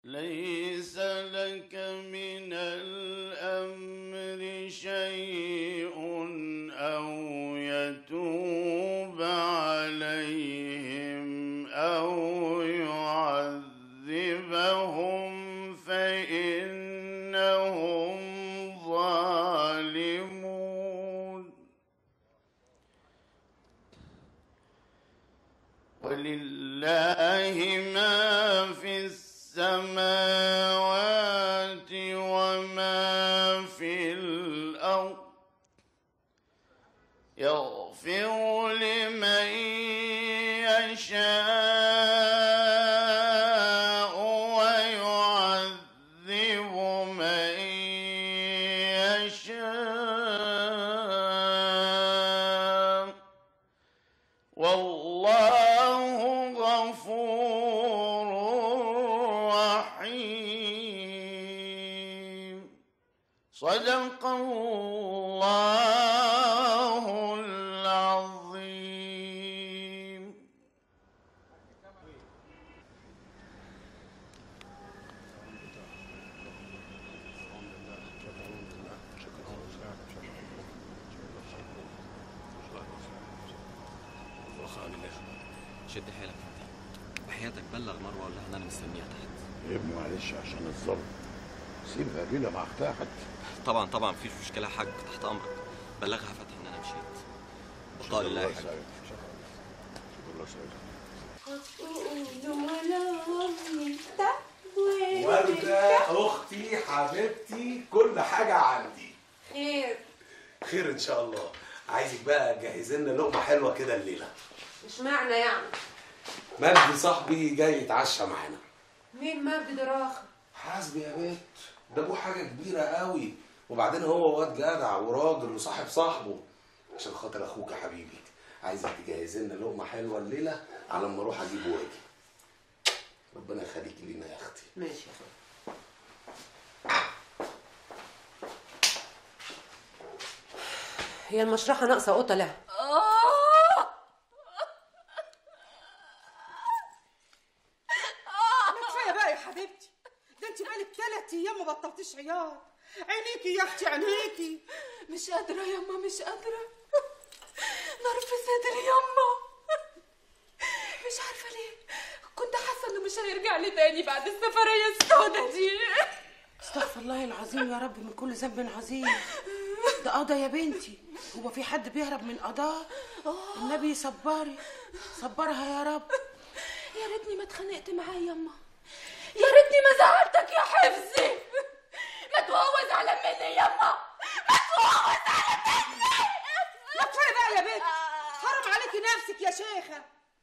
ليس لك من الأمر شيء أو يتوب عليهم أو يعذبهم فإنهم ظالمون ولله ما في السماوات وما في الأرض يغفر لمن يشاء ويعذب من يشاء والله غفور رحيم صدق الله العظيم شد حيلك انت وحياتك بلغ مروه وقول لها ان انا مستنيها تحت يا ابني معلش عشان الظرف سيبها ليلة مع اختها حتى طبعا طبعا مفيش مشكله يا حاج تحت امرك بلغها فتحي ان انا مشيت بقاء لله يا حاج شكرا الله سعيد وردة أختي حبيبتي كل حاجة عندي خير خير إن شاء الله عايزك بقى تجهزي لنا لقمة حلوة كده الليلة مش معنى يعني مجدي صاحبي جاي يتعشى معانا مين مجدي دراخة حاسبي يا بنت ده ابوه حاجة كبيرة قوي وبعدين هو واد جدع وراجل وصاحب صاحبه عشان خاطر أخوك يا حبيبي عايزك تجهزي لنا لقمة حلوة الليلة على ما أروح أجيب واجي ربنا يخليكي لينا يا أختي ماشي يا اخويا هي المشرحة ناقصة قطة لها ما كفايه بقى يا حبيبتي ده انت بقالك ثلاث ايام ما بطلتيش عياط عينيكي يا اختي عينيكي مش قادرة يما مش قادرة نار في صدري يما مش عارفة ليه كنت حاسة انه مش هيرجع لي تاني بعد السفرية السوداء دي استغفر الله العظيم يا رب من كل ذنب عظيم ده قضا يا بنتي هو في حد بيهرب من قضاء النبي صبري صبرها يا رب يا ريتني ما اتخانقت معاه يما يا ريتني ما زعلتك يا حفظي ما تهوى زعلان مني يما ما تهوى زعلان مني ما كفايه بقى يا بنت حرام عليكي نفسك يا شيخه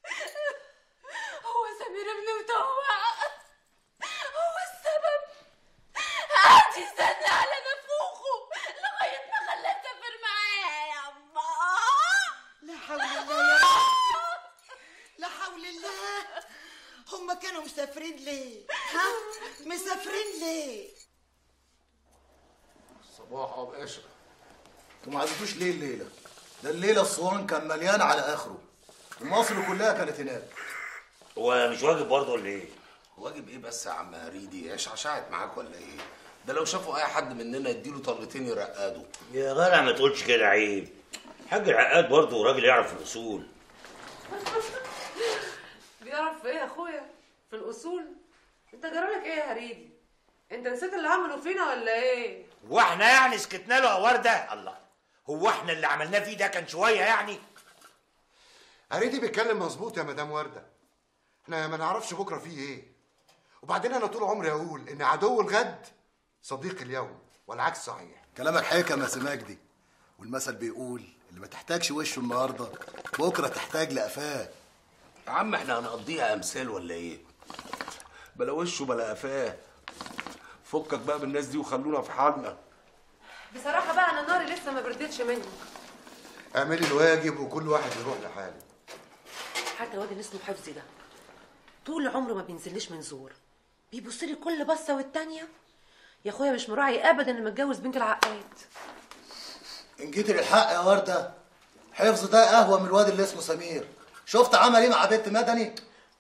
هو سمير ابن متوع هو السبب قعد يستنى على نفوخه لغاية ما خلاه سافر معايا يا أما لا حول الله يا رب لا حول الله هم كانوا مسافرين ليه ها مسافرين ليه صباح يا باشا انتوا ما عزفتوش ليه الليله ده الليله الصوان كان مليان على اخره ومصر كلها كانت هناك هو مش واجب برضه ولا ايه؟ واجب ايه بس يا عم هريدي ايش عشعت معاك ولا ايه ده لو شافوا اي حد مننا يديله طلقتين يرقدوا يا جدع ما تقولش كده عيب حاج العقاد برضه راجل يعرف الاصول بيعرف في ايه يا اخويا في الاصول انت جرالك ايه يا هريدي انت نسيت اللي عملوا فينا ولا ايه هو احنا يعني سكتنا له يا ورده؟ الله هو احنا اللي عملناه فيه ده كان شويه يعني؟ هريدي بيتكلم مظبوط يا مدام ورده احنا ما نعرفش بكره فيه ايه وبعدين انا طول عمري اقول ان عدو الغد صديق اليوم والعكس صحيح كلامك حكم يا سماجدي والمثل بيقول اللي ما تحتاجش وشه النهارده بكره تحتاج لقفاه يا عم احنا هنقضيها امثال ولا ايه بلا وشه بلا قفاه فكك بقى بالناس دي وخلونا في حالنا بصراحة بقى انا ناري لسه ما بردتش مني اعملي الواجب وكل واحد يروح لحاله حتى الواد اللي اسمه حفظي ده طول عمره ما بينزلش من زور بيبص لي كل بصه والتانيه يا اخويا مش مراعي ابدا انه متجوز بنت العقاد ان جيت للحق يا ورده حفظ ده قهوه من الواد اللي اسمه سمير شفت عمل ايه مع بنت مدني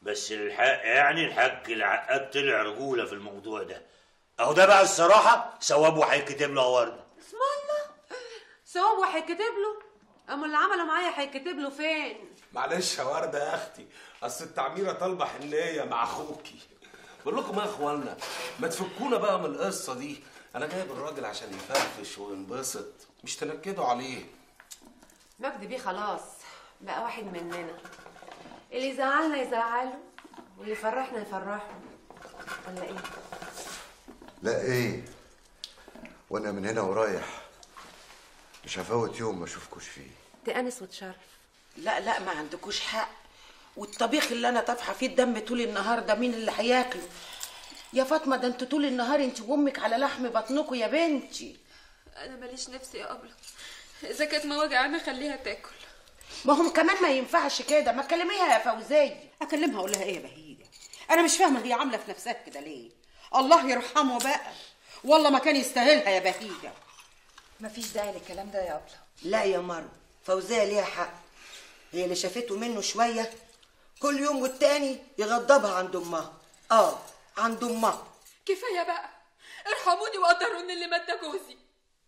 بس الحق يعني الحاج العقاد طلع رجوله في الموضوع ده اهو ده بقى الصراحه ثوابه هيتكتب له يا ورده اسم الله ثواب وهيكتب له اما اللي عمله معايا هيكتب له فين معلش يا ورده يا اختي اصل التعميره طالبه حنيه مع اخوكي بقول لكم يا اخوانا ما تفكونا بقى من القصه دي انا جايب الراجل عشان يفرفش وينبسط مش تنكدوا عليه مجدي بيه خلاص بقى واحد مننا اللي يزعلنا يزعله واللي يفرحنا يفرحه ولا ايه لا ايه وانا من هنا ورايح مش هفوت يوم ما اشوفكوش فيه تأنس وتشرف لا لا ما عندكوش حق والطبيخ اللي انا طافحه فيه الدم طول النهار ده مين اللي هياكله يا فاطمه ده انت طول النهار انت وامك على لحم بطنكوا يا بنتي انا ماليش نفسي يا ابله اذا كانت مواجعانا خليها تاكل ما هم كمان ما ينفعش كده ما تكلميها يا فوزيه اكلمها اقول لها ايه يا بهيجه انا مش فاهمه هي عامله في نفسها كده ليه الله يرحمه بقى والله ما كان يستاهلها يا بهيجه مفيش داعي للكلام ده يا ابله لا يا مرو فوزية ليها حق هي اللي شافته منه شوية كل يوم والتاني يغضبها عند امها اه عند امها كفايه بقى ارحموني وقدروني اللي مات ده جوزي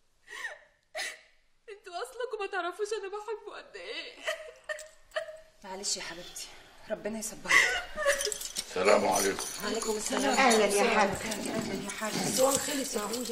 انتوا اصلكم ما تعرفوش انا بحبه قد ايه معلش يا حبيبتي ربنا يصبرك السلام عليكم وعليكم السلام اهلا يا حاج اهلا يا حاج السؤال خلص يا ابويا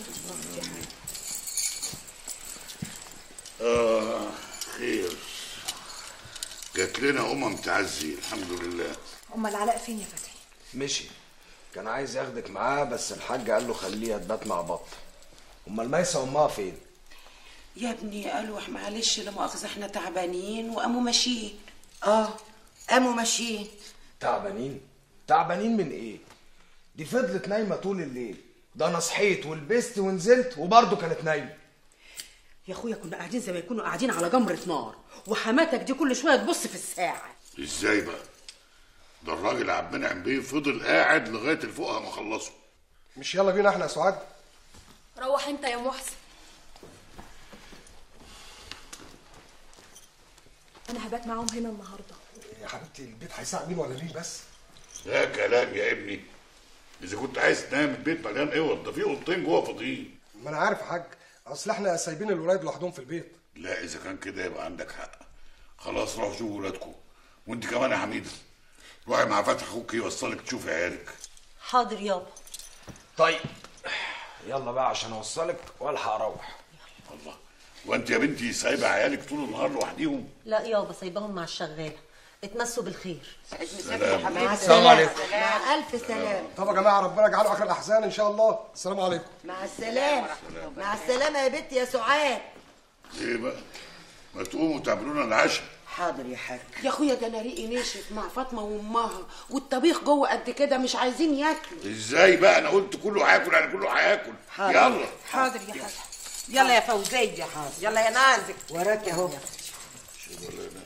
آه خير جات لنا أمم تعزي الحمد لله امال علاء فين يا فتحي مشي كان عايز ياخدك معاه بس الحاج قال له خليها تبات مع بط امال ميسه امها فين يا ابني قالوا إح- معلش لا مؤاخذه احنا تعبانين وقاموا ماشيين اه قاموا ماشيين تعبانين تعبانين من ايه دي فضلت نايمه طول الليل ده انا صحيت ولبست ونزلت وبرضه كانت نايمه يا اخويا كنا قاعدين زي ما يكونوا قاعدين على جمره نار وحماتك دي كل شويه تبص في الساعه ازاي بقى ده الراجل عبد المنعم بيه فضل قاعد لغايه الفقهاء ما خلصوا مش يلا بينا احنا يا سعاد روح انت يا محسن انا هبات معاهم هنا النهارده يا حبيبتي البيت هيساع مين ولا مين بس يا كلام يا ابني اذا كنت عايز تنام البيت مليان اوض ده في اوضتين جوه فاضيين ما انا عارف يا حاج اصل احنا سايبين الولاد لوحدهم في البيت لا اذا كان كده يبقى عندك حق خلاص روح شوف ولادكم وانت كمان يا حميده روحي مع فتحي اخوك يوصلك تشوفي عيالك حاضر يابا طيب يلا بقى عشان اوصلك والحق اروح الله وانت يا بنتي سايبه عيالك طول النهار لوحديهم لا يابا سايباهم مع الشغاله اتمسوا بالخير سلام مع السلام عليكم. مع الف سلام طب يا جماعه ربنا يجعله اخر الاحزان ان شاء الله السلام عليكم مع السلامة مع السلامة يا بنتي يا سعاد ايه بقى ما تقوموا تعملوا لنا العشاء حاضر يا حاج يا اخويا ده انا ريقي ناشف مع فاطمه وامها والطبيخ جوه قد كده مش عايزين ياكلوا ازاي بقى انا قلت كله هياكل يعني كله هياكل يلا حاضر يا حاج يلا يا فوزيه يلا يا نازك وراك اهو شوف ولا